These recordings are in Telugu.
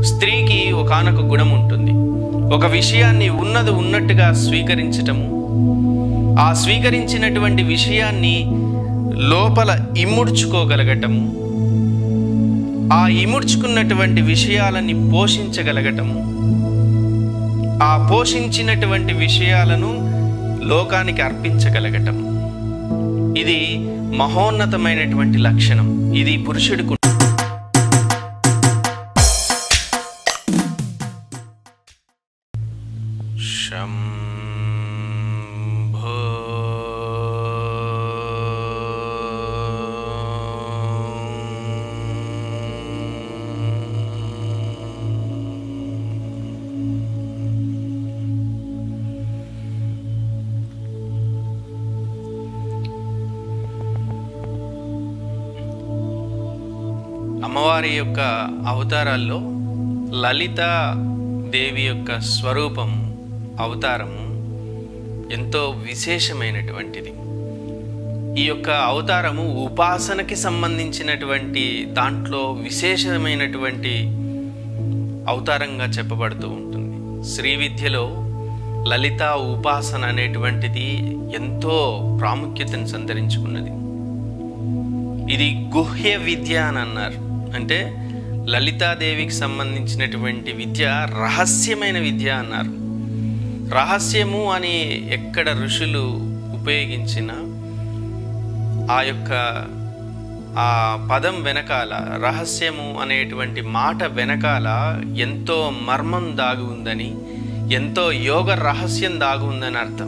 స్త్రీకి ఒకానొక గుణం ఉంటుంది ఒక విషయాన్ని ఉన్నది ఉన్నట్టుగా స్వీకరించటము ఆ స్వీకరించినటువంటి విషయాన్ని లోపల ఇముడ్చుకోగలగటము ఆ ఇముడ్చుకున్నటువంటి విషయాలని పోషించగలగటము ఆ పోషించినటువంటి విషయాలను లోకానికి అర్పించగలగటం ఇది మహోన్నతమైనటువంటి లక్షణం ఇది పురుషుడికి శంభో అమ్మవారి యొక్క అవతారాల్లో లలిత దేవి యొక్క స్వరూపం అవతారము ఎంతో విశేషమైనటువంటిది ఈ యొక్క అవతారము ఉపాసనకి సంబంధించినటువంటి దాంట్లో విశేషమైనటువంటి అవతారంగా చెప్పబడుతూ ఉంటుంది శ్రీ విద్యలో లలిత ఉపాసన అనేటువంటిది ఎంతో ప్రాముఖ్యతను సంతరించుకున్నది ఇది గుహ్య విద్య అని అన్నారు అంటే లలితాదేవికి సంబంధించినటువంటి విద్య రహస్యమైన విద్య అన్నారు రహస్యము అని ఎక్కడ ఋషులు ఉపయోగించిన ఆ యొక్క ఆ పదం వెనకాల రహస్యము అనేటువంటి మాట వెనకాల ఎంతో మర్మం దాగి ఉందని ఎంతో యోగ రహస్యం దాగి ఉందని అర్థం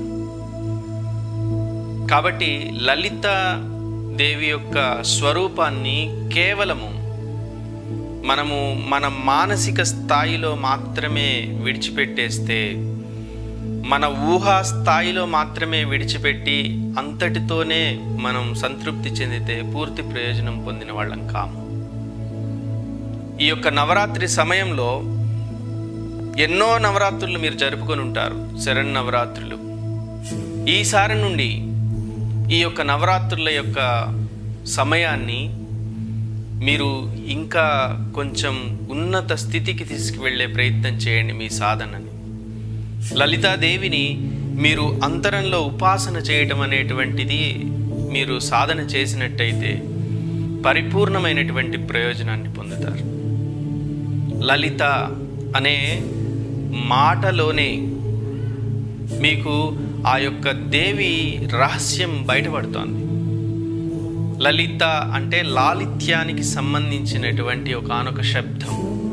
కాబట్టి లలిత దేవి యొక్క స్వరూపాన్ని కేవలము మనము మన మానసిక స్థాయిలో మాత్రమే విడిచిపెట్టేస్తే మన ఊహా స్థాయిలో మాత్రమే విడిచిపెట్టి అంతటితోనే మనం సంతృప్తి చెందితే పూర్తి ప్రయోజనం పొందిన వాళ్ళం కాము ఈ యొక్క నవరాత్రి సమయంలో ఎన్నో నవరాత్రులు మీరు జరుపుకొని ఉంటారు శరణ్ నవరాత్రులు ఈసారి నుండి ఈ యొక్క నవరాత్రుల యొక్క సమయాన్ని మీరు ఇంకా కొంచెం ఉన్నత స్థితికి తీసుకువెళ్ళే ప్రయత్నం చేయండి మీ సాధనని లలితాదేవిని మీరు అంతరంలో ఉపాసన చేయటం అనేటువంటిది మీరు సాధన చేసినట్టయితే పరిపూర్ణమైనటువంటి ప్రయోజనాన్ని పొందుతారు లలిత అనే మాటలోనే మీకు ఆ యొక్క దేవి రహస్యం బయటపడుతోంది లలిత అంటే లాలిత్యానికి సంబంధించినటువంటి ఒకనొక శబ్దం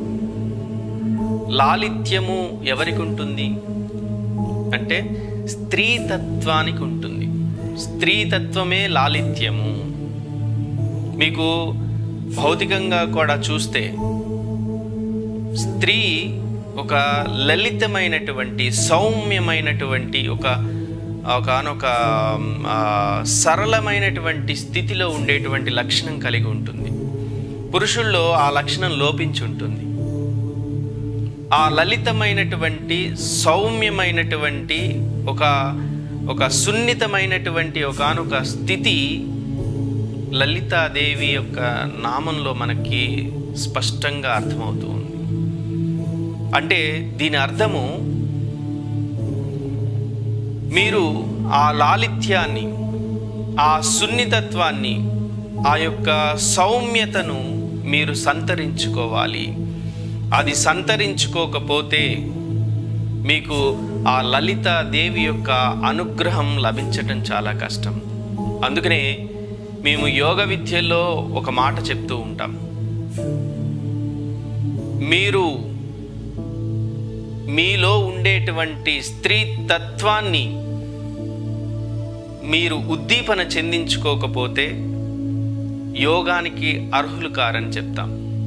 లాలిత్యము ఎవరికి ఉంటుంది అంటే స్త్రీతత్వానికి ఉంటుంది స్త్రీతత్వమే లాలిత్యము మీకు భౌతికంగా కూడా చూస్తే స్త్రీ ఒక లలితమైనటువంటి సౌమ్యమైనటువంటి ఒక ఒకనొక ఆ, సరళమైనటువంటి స్థితిలో ఉండేటువంటి లక్షణం కలిగి ఉంటుంది పురుషుల్లో ఆ లక్షణం లోపించి ఉంటుంది ఆ లలితమైనటువంటి సౌమ్యమైనటువంటి ఒక ఒక సున్నితమైనటువంటి ఒకనొక స్థితి లలితాదేవి యొక్క నామంలో మనకి స్పష్టంగా అర్థమవుతూ ఉంది అంటే దీని అర్థము మీరు ఆ లాలిత్యాన్ని ఆ సున్నితత్వాన్ని ఆ యొక్క సౌమ్యతను మీరు సంతరించుకోవాలి అది సంతరించుకోకపోతే మీకు ఆ లలిత దేవి యొక్క అనుగ్రహం లభించటం చాలా కష్టం అందుకనే మేము యోగ విద్యలో ఒక మాట చెప్తూ ఉంటాం మీరు మీలో ఉండేటువంటి స్త్రీ తత్వాన్ని మీరు ఉద్దీపన చెందించుకోకపోతే యోగానికి అర్హులు కారని చెప్తాం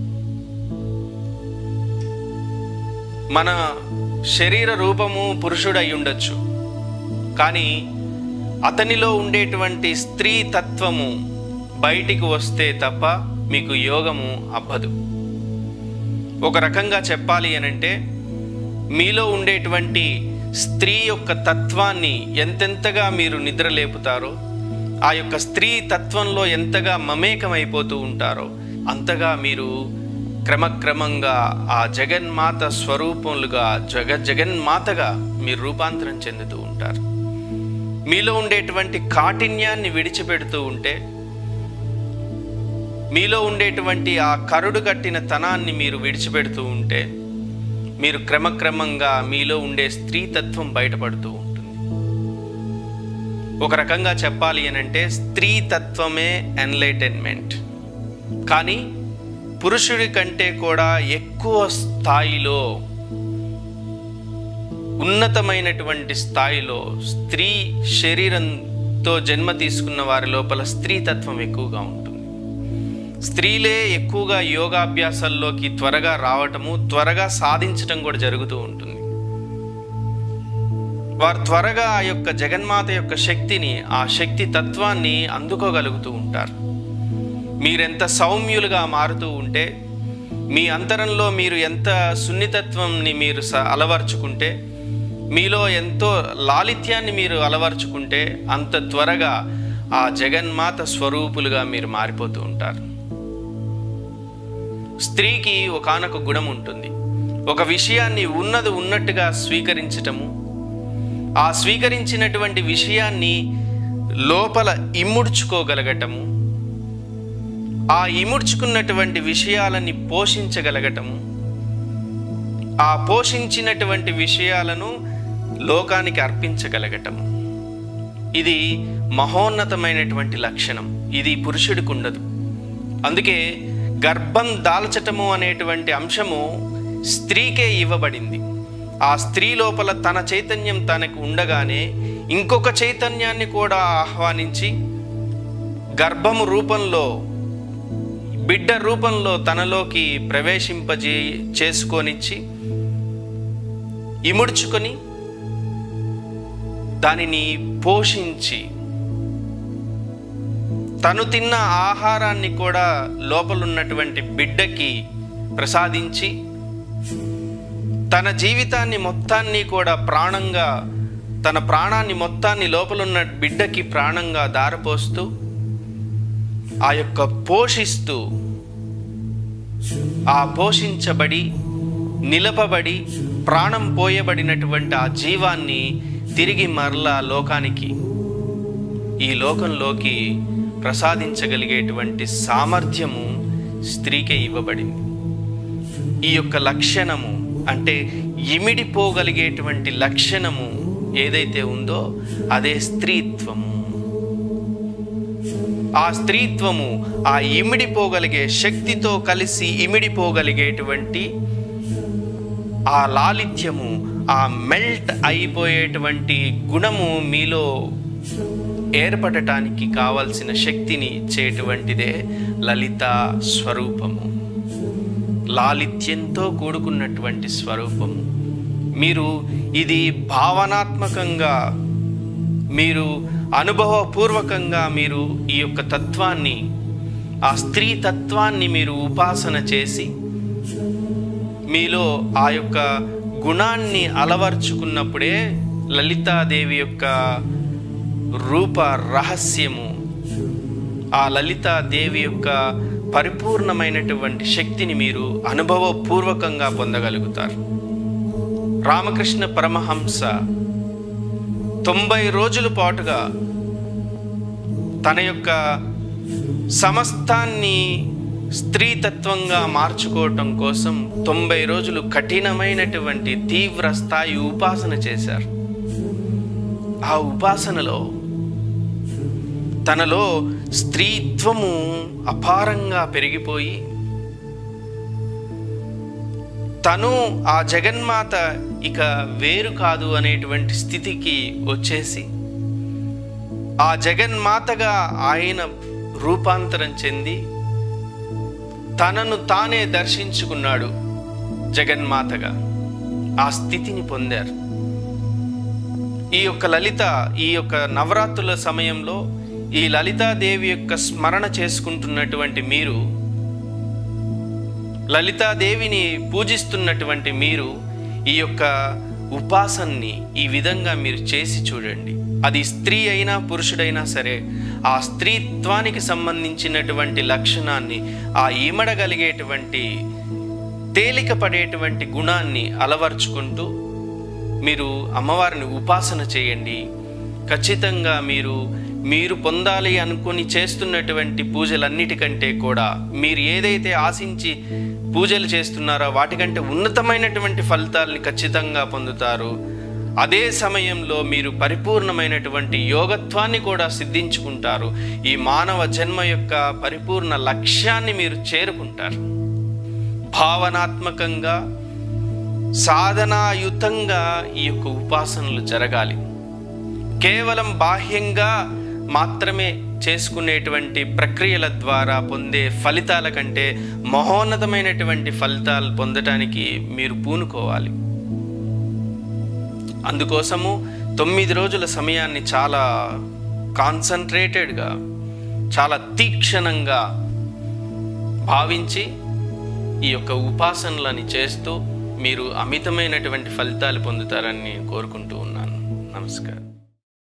మన శరీర రూపము పురుషుడు అయి ఉండొచ్చు కానీ అతనిలో ఉండేటువంటి స్త్రీ తత్వము బయటికి వస్తే తప్ప మీకు యోగము అబ్బదు ఒక రకంగా చెప్పాలి అనంటే మీలో ఉండేటువంటి స్త్రీ యొక్క తత్వాన్ని ఎంతెంతగా మీరు నిద్రలేపుతారో ఆ యొక్క స్త్రీ తత్వంలో ఎంతగా మమేకమైపోతూ ఉంటారో అంతగా మీరు క్రమక్రమంగా ఆ జగన్మాత స్వరూపములుగా జగ జగన్మాతగా మీరు రూపాంతరం చెందుతూ ఉంటారు మీలో ఉండేటువంటి కాఠిన్యాన్ని విడిచిపెడుతూ ఉంటే మీలో ఉండేటువంటి ఆ కరుడు కట్టిన తనాన్ని మీరు విడిచిపెడుతూ ఉంటే మీరు క్రమక్రమంగా మీలో ఉండే స్త్రీతత్వం బయటపడుతూ ఉంటుంది ఒక రకంగా చెప్పాలి అని అంటే స్త్రీతత్వమే ఎన్లైటన్మెంట్ కానీ పురుషుడి కంటే కూడా ఎక్కువ స్థాయిలో ఉన్నతమైనటువంటి స్థాయిలో స్త్రీ శరీరంతో జన్మ తీసుకున్న వారి లోపల స్త్రీతత్వం ఎక్కువగా ఉంటుంది స్త్రీలే ఎక్కువగా యోగాభ్యాసాల్లోకి త్వరగా రావటము త్వరగా సాధించటం కూడా జరుగుతూ ఉంటుంది వారు త్వరగా ఆ యొక్క జగన్మాత యొక్క శక్తిని ఆ శక్తి తత్వాన్ని అందుకోగలుగుతూ ఉంటారు మీరెంత సౌమ్యులుగా మారుతూ ఉంటే మీ అంతరంలో మీరు ఎంత సున్నితత్వంని మీరు స అలవర్చుకుంటే మీలో ఎంతో లాలిత్యాన్ని మీరు అలవర్చుకుంటే అంత త్వరగా ఆ జగన్మాత స్వరూపులుగా మీరు మారిపోతూ ఉంటారు స్త్రీకి ఒకానొక గుణం ఉంటుంది ఒక విషయాన్ని ఉన్నది ఉన్నట్టుగా స్వీకరించటము ఆ స్వీకరించినటువంటి విషయాన్ని లోపల ఇముడ్చుకోగలగటము ఆ ఇముడ్చుకున్నటువంటి విషయాలని పోషించగలగటము ఆ పోషించినటువంటి విషయాలను లోకానికి అర్పించగలగటము ఇది మహోన్నతమైనటువంటి లక్షణం ఇది పురుషుడికి ఉండదు అందుకే గర్భం దాల్చటము అనేటువంటి అంశము స్త్రీకే ఇవ్వబడింది ఆ స్త్రీ లోపల తన చైతన్యం తనకు ఉండగానే ఇంకొక చైతన్యాన్ని కూడా ఆహ్వానించి గర్భము రూపంలో బిడ్డ రూపంలో తనలోకి ప్రవేశింపజే చేసుకొనిచ్చి ఇముడ్చుకొని దానిని పోషించి తను తిన్న ఆహారాన్ని కూడా లోపలున్నటువంటి బిడ్డకి ప్రసాదించి తన జీవితాన్ని మొత్తాన్ని కూడా ప్రాణంగా తన ప్రాణాన్ని మొత్తాన్ని లోపలున్న బిడ్డకి ప్రాణంగా దారపోస్తూ ఆ యొక్క పోషిస్తూ ఆ పోషించబడి నిలపబడి ప్రాణం పోయబడినటువంటి ఆ జీవాన్ని తిరిగి మరలా లోకానికి ఈ లోకంలోకి ప్రసాదించగలిగేటువంటి సామర్థ్యము స్త్రీకే ఇవ్వబడింది ఈ యొక్క లక్షణము అంటే ఇమిడిపోగలిగేటువంటి లక్షణము ఏదైతే ఉందో అదే స్త్రీత్వము ఆ స్త్రీత్వము ఆ ఇమిడిపోగలిగే శక్తితో కలిసి ఇమిడిపోగలిగేటువంటి ఆ లాలిత్యము ఆ మెల్ట్ అయిపోయేటువంటి గుణము మీలో ఏర్పడటానికి కావలసిన శక్తిని ఇచ్చేటువంటిదే లలిత స్వరూపము లాలిత్యంతో కూడుకున్నటువంటి స్వరూపము మీరు ఇది భావనాత్మకంగా మీరు అనుభవపూర్వకంగా మీరు ఈ యొక్క తత్వాన్ని ఆ స్త్రీ తత్వాన్ని మీరు ఉపాసన చేసి మీలో ఆ యొక్క గుణాన్ని అలవర్చుకున్నప్పుడే లలితాదేవి యొక్క రూప రహస్యము ఆ లలితాదేవి యొక్క పరిపూర్ణమైనటువంటి శక్తిని మీరు అనుభవపూర్వకంగా పొందగలుగుతారు రామకృష్ణ పరమహంస తొంభై రోజుల పాటుగా తన యొక్క సమస్తాన్ని స్త్రీతత్వంగా మార్చుకోవటం కోసం తొంభై రోజులు కఠినమైనటువంటి తీవ్ర స్థాయి ఉపాసన చేశారు ఆ ఉపాసనలో తనలో స్త్రీత్వము అపారంగా పెరిగిపోయి తను ఆ జగన్మాత ఇక వేరు కాదు అనేటువంటి స్థితికి వచ్చేసి ఆ జగన్మాతగా ఆయన రూపాంతరం చెంది తనను తానే దర్శించుకున్నాడు జగన్మాతగా ఆ స్థితిని పొందారు ఈ యొక్క లలిత ఈ యొక్క నవరాత్రుల సమయంలో ఈ లలితాదేవి యొక్క స్మరణ చేసుకుంటున్నటువంటి మీరు లలితాదేవిని పూజిస్తున్నటువంటి మీరు ఈ యొక్క ఉపాసనని ఈ విధంగా మీరు చేసి చూడండి అది స్త్రీ అయినా పురుషుడైనా సరే ఆ స్త్రీత్వానికి సంబంధించినటువంటి లక్షణాన్ని ఆ ఇమడగలిగేటువంటి తేలిక పడేటువంటి గుణాన్ని అలవర్చుకుంటూ మీరు అమ్మవారిని ఉపాసన చేయండి ఖచ్చితంగా మీరు మీరు పొందాలి అనుకుని చేస్తున్నటువంటి పూజలన్నిటికంటే కూడా మీరు ఏదైతే ఆశించి పూజలు చేస్తున్నారో వాటికంటే ఉన్నతమైనటువంటి ఫలితాలని ఖచ్చితంగా పొందుతారు అదే సమయంలో మీరు పరిపూర్ణమైనటువంటి యోగత్వాన్ని కూడా సిద్ధించుకుంటారు ఈ మానవ జన్మ యొక్క పరిపూర్ణ లక్ష్యాన్ని మీరు చేరుకుంటారు భావనాత్మకంగా సాధనాయుతంగా ఈ యొక్క ఉపాసనలు జరగాలి కేవలం బాహ్యంగా మాత్రమే చేసుకునేటువంటి ప్రక్రియల ద్వారా పొందే ఫలితాల కంటే మహోన్నతమైనటువంటి ఫలితాలు పొందటానికి మీరు పూనుకోవాలి అందుకోసము తొమ్మిది రోజుల సమయాన్ని చాలా కాన్సన్ట్రేటెడ్గా చాలా తీక్షణంగా భావించి ఈ యొక్క ఉపాసనలని చేస్తూ మీరు అమితమైనటువంటి ఫలితాలు పొందుతారని నేను కోరుకుంటూ ఉన్నాను నమస్కారం